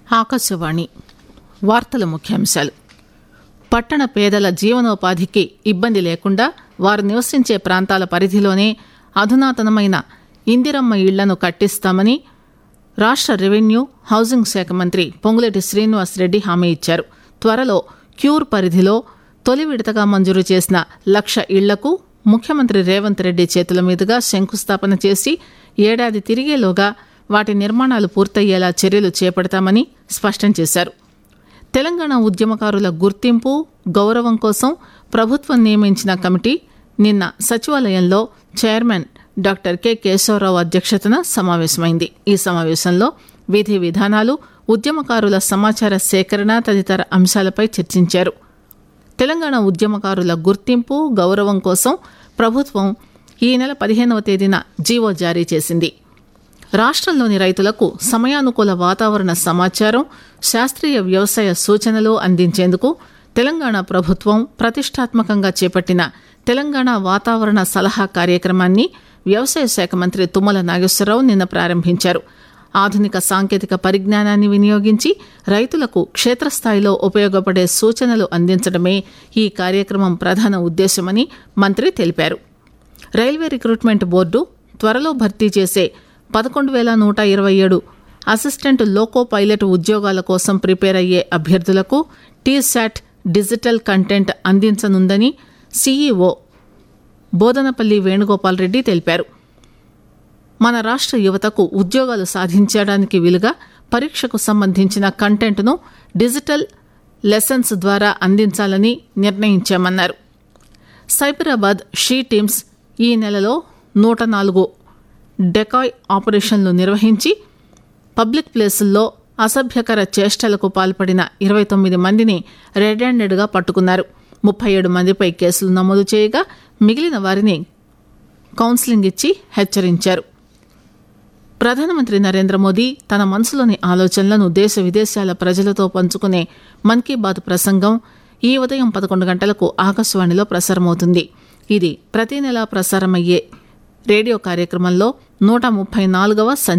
ఆకాశవాణి వార్తల ముఖ్యాంశాలు పట్టణ పేదల జీవనోపాధికి ఇబ్బంది లేకుండా వారు నివసించే ప్రాంతాల పరిధిలోనే అధునాతనమైన ఇందిరమ్మ ఇళ్లను కట్టిస్తామని రాష్ట్ర రెవెన్యూ హౌసింగ్ శాఖ మంత్రి పొంగులేటి శ్రీనివాస్ రెడ్డి హామీ ఇచ్చారు త్వరలో క్యూర్ పరిధిలో తొలి విడతగా మంజూరు చేసిన లక్ష ఇళ్లకు ముఖ్యమంత్రి రేవంత్ రెడ్డి చేతుల మీదుగా శంకుస్థాపన చేసి ఏడాది తిరిగేలోగా వాటి నిర్మాణాలు పూర్తయ్యేలా చర్యలు చేపడతామని స్పష్టం చేశారు తెలంగాణ ఉద్యమకారుల గుర్తింపు గౌరవం కోసం ప్రభుత్వం నియమించిన కమిటీ నిన్న సచివాలయంలో చైర్మన్ డాక్టర్ కె కేశవరావు అధ్యక్షతన సమావేశమైంది ఈ సమావేశంలో విధి విధానాలు ఉద్యమకారుల సమాచార సేకరణ తదితర అంశాలపై చర్చించారు తెలంగాణ ఉద్యమకారుల గుర్తింపు గౌరవం కోసం ప్రభుత్వం ఈ నెల పదిహేనవ తేదీన జీవో జారీ చేసింది రాష్ట్రంలోని రైతులకు సమయానుకూల వాతావరణ సమాచారం శాస్త్రీయ వ్యవసాయ సూచనలు అందించేందుకు తెలంగాణ ప్రభుత్వం ప్రతిష్టాత్మకంగా చేపట్టిన తెలంగాణ వాతావరణ సలహా కార్యక్రమాన్ని వ్యవసాయ శాఖ మంత్రి తుమ్మల నాగేశ్వరరావు నిన్న ప్రారంభించారు ఆధునిక సాంకేతిక పరిజ్ఞానాన్ని వినియోగించి రైతులకు క్షేత్రస్థాయిలో ఉపయోగపడే సూచనలు అందించడమే ఈ కార్యక్రమం ప్రధాన ఉద్దేశమని మంత్రి తెలిపారు రైల్వే రిక్రూట్మెంట్ బోర్డు త్వరలో భర్తీ చేసే పదకొండు వేల నూట ఇరవై ఏడు అసిస్టెంట్ లోకో పైలట్ ఉద్యోగాల కోసం ప్రిపేర్ అయ్యే అభ్యర్థులకు టీశాట్ డిజిటల్ కంటెంట్ అందించనుందని సీఈఓ బోదనపల్లి వేణుగోపాల్ రెడ్డి తెలిపారు మన రాష్ట్ర యువతకు ఉద్యోగాలు సాధించడానికి వీలుగా పరీక్షకు సంబంధించిన కంటెంట్ను డిజిటల్ లెసన్స్ ద్వారా అందించాలని నిర్ణయించామన్నారు సైబరాబాద్ షీ టీమ్స్ ఈ నెలలో నూట నాలుగు డెకాయ్ ఆపరేషన్లు నిర్వహించి పబ్లిక్ ప్లేసుల్లో అసభ్యకర చేష్టలకు పాల్పడిన ఇరవై తొమ్మిది మందిని రెడ్ హ్యాండెడ్గా పట్టుకున్నారు ముప్పై ఏడు మందిపై కేసులు నమోదు చేయగా మిగిలిన వారిని కౌన్సిలింగ్ ఇచ్చి హెచ్చరించారు ప్రధానమంత్రి నరేంద్ర మోదీ తన మనసులోని ఆలోచనలను దేశ విదేశాల ప్రజలతో పంచుకునే మన్ కీ బాత్ ప్రసంగం ఈ ఉదయం పదకొండు గంటలకు ఆకాశవాణిలో ప్రసారమవుతుంది ఇది ప్రతి నెలా ప్రసారమయ్యే రేడియో కార్యక్రమంలో నూట ముప్పై నాలుగవ